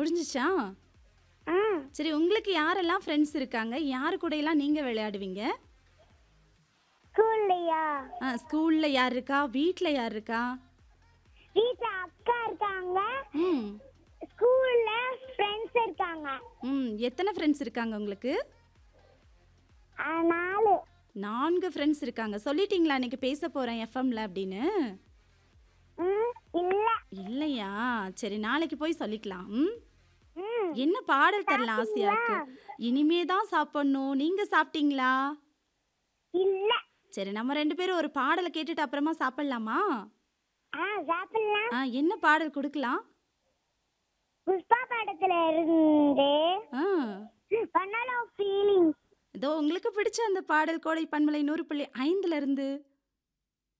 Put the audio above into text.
முடிஞ்சிச்சா? ஆ சரி உங்களுக்கு யாரெல்லாம் ஃப்ரெண்ட்ஸ் இருக்காங்க? யாரு கூடயெல்லாம் நீங்க விளையாடுவீங்க? ஸ்கூல்லையா ஆ ஸ்கூல்ல யார் இருக்கா? வீட்ல யார் இருக்கா? வீட்ல அக்கா இருக்காங்க ம். ஸ்கூல்ல ஃப்ரெண்ட்ஸ் இருக்காங்க ம். எத்தனை ஃப்ரெண்ட்ஸ் இருக்காங்க உங்களுக்கு? ஆ, நாலு 4 ஃப்ரெண்ட்ஸ் இருக்காங்க. சொல்லிட்டீங்களா இன்னைக்கு பேச போறேன் எஃப்எம்ல அப்படின்னு? ம் இல்ல இல்லையா? சரி நாளைக்கு போய் சொல்லிக்கலாம். ம். ம் என்ன பாடல் தரலாம் ஆசையா இருக்கு? இனிமே தான் சாப்பிடணும். நீங்க சாப்பிட்டீங்களா? இல்ல சரி நம்ம 2 பேரும் ஒரு பாடல கேட்டுட்டு அப்புறமா சாப்பிடலாமா? ஆ சாப்பிடலாம் ஆ என்ன பாடல் குடுக்கலாம்? புஷ்பா படத்துல இருந்து ஆ. ஒன் ஆஃப் ஃபீலிங் இதோ உங்களுக்கு பிடிச்ச அந்த பாடல் கோடை பண்பலை 100.5ல இருந்து